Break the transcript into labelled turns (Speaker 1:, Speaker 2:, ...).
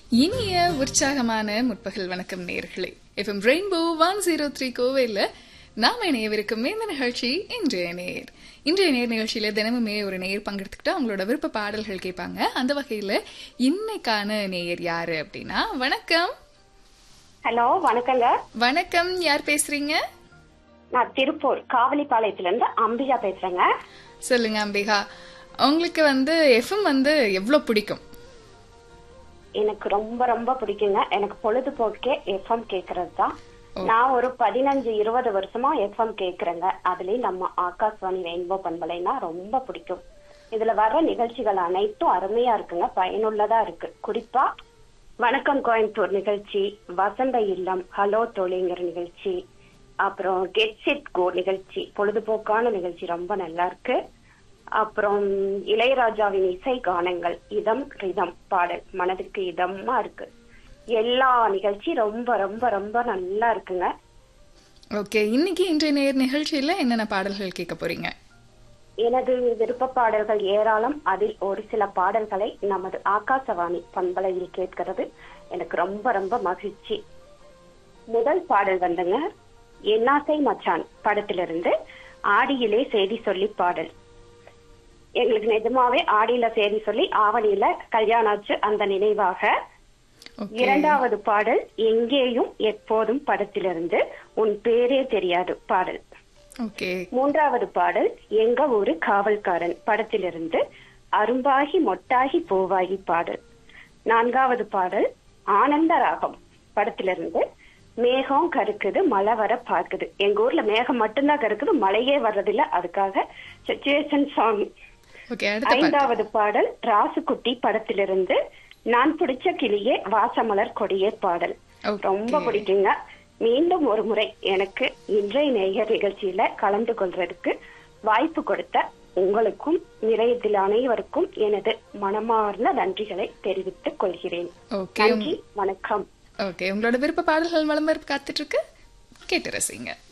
Speaker 1: இனிய உற்சாகமான முற்பகல் வணக்கம் நேர்களே FM rainbow one zero three கோவையில் நாம இணையவிருக்கும் இந்த நிகழ்ச்சி இன்றைய நேர் இன்றைய நேர் நிகழ்ச்சியில தினமுமே ஒரு நேர் பங்கெடுத்துக்கிட்டு அவங்களோட விருப்ப பாடல்கள் கேட்பாங்க அந்த வகையில இன்னைக்கான நேயர் யாரு அப்படின்னா வணக்கம்
Speaker 2: ஹலோ வணக்கங்க
Speaker 1: வணக்கம் யார் பேசுறீங்க
Speaker 2: நான் திருப்பூர் காவலிப்பாளையத்துல இருந்து அம்பிகா பேசுறேங்க
Speaker 1: சொல்லுங்க அம்பிகா உங்களுக்கு வந்து எஃப்எம் வந்து எவ்வளவு பிடிக்கும்
Speaker 2: எனக்கு ரொம்ப ரொம்ப பிடிக்குங்க எனக்கு பொழுதுபோக்கே எஃப்எம் கேக்குறது தான் நான் ஒரு பதினஞ்சு இருபது வருஷமா எஃப்எம் கேக்குறேங்க அதுலயும் நம்ம ஆகாஷ்வாணி ரெயின்போ பண்பலைனா ரொம்ப பிடிக்கும் இதுல வர்ற நிகழ்ச்சிகள் அனைத்தும் அருமையா இருக்குங்க பயனுள்ளதா இருக்கு குறிப்பா வணக்கம் கோயம்புத்தூர் நிகழ்ச்சி வசந்த இல்லம் ஹலோ தோழிங்கிற நிகழ்ச்சி அப்புறம் கெட் செட் கோ நிகழ்ச்சி பொழுதுபோக்கான நிகழ்ச்சி ரொம்ப நல்லா இருக்கு அப்புறம் இளையராஜாவின் இசை கானங்கள் இதம் ரிதம் பாடல் மனதுக்கு இதமா இருக்கு எல்லா நிகழ்ச்சி ரொம்ப ரொம்ப ரொம்ப நல்லா இருக்குங்க
Speaker 1: ஓகே இன்னைக்கு இன்றைய நேர் நிகழ்ச்சியில என்னென்ன பாடல்கள் கேட்க போறீங்க
Speaker 2: எனது விருப்ப பாடல்கள் ஏராளம் அதில் ஒரு சில பாடல்களை நமது ஆகாசவாணி பண்பலையில் கேட்கிறது எனக்கு ரொம்ப ரொம்ப மகிழ்ச்சி முதல் பாடல் வந்துங்க என்னாசை மச்சான் படத்திலிருந்து ஆடியிலே செய்தி சொல்லி பாடல் எங்களுக்கு நிஜமாவே ஆடியில செய்தி சொல்லி ஆவணியில கல்யாணம் ஆச்சு அந்த நினைவாக
Speaker 1: ஓகே
Speaker 2: இரண்டாவது பாடல் எங்கேயும் எப்போதும் படத்திலிருந்து உன் பேரே தெரியாது பாடல்
Speaker 1: ஓகே
Speaker 2: மூன்றாவது பாடல் எங்க ஊரு காவல்காரன் படத்திலிருந்து அரும்பாகி மொட்டாகி பூவாகி பாடல் நான்காவது பாடல் ஆனந்த ராகம் படத்திலிருந்து மேகம் கருக்குது மழை வர பார்க்குது எங்க ஊர்ல மேகம் மட்டும்தான் கருக்குது மழையே வர்றதில்ல அதுக்காக சுச்சுவேஷன் சாங்
Speaker 1: ஓகே அடுத்த பாட்டு
Speaker 2: ஐந்தாவது பாடல் ராசுகுட்டி படத்திலிருந்து நான் பிடிச்ச கிளியே வாசமலர் கொடியே பாடல்
Speaker 1: Okay.
Speaker 2: ரொம்ப பிடிக்குங்க மீண்டும் ஒரு முறை எனக்கு இன்றைய நேயர் நிகழ்ச்சியில கலந்து கொள்றதுக்கு வாய்ப்பு கொடுத்த உங்களுக்கும் நிலையத்தில் அனைவருக்கும் எனது மனமார்ந்த நன்றிகளை தெரிவித்துக் கொள்கிறேன்
Speaker 1: ஓகே
Speaker 2: நன்றி வணக்கம்
Speaker 1: ஓகே உங்களோட விருப்ப பாடல்கள் வளம் காத்துட்டு இருக்கு கேட்டு ரசிங்க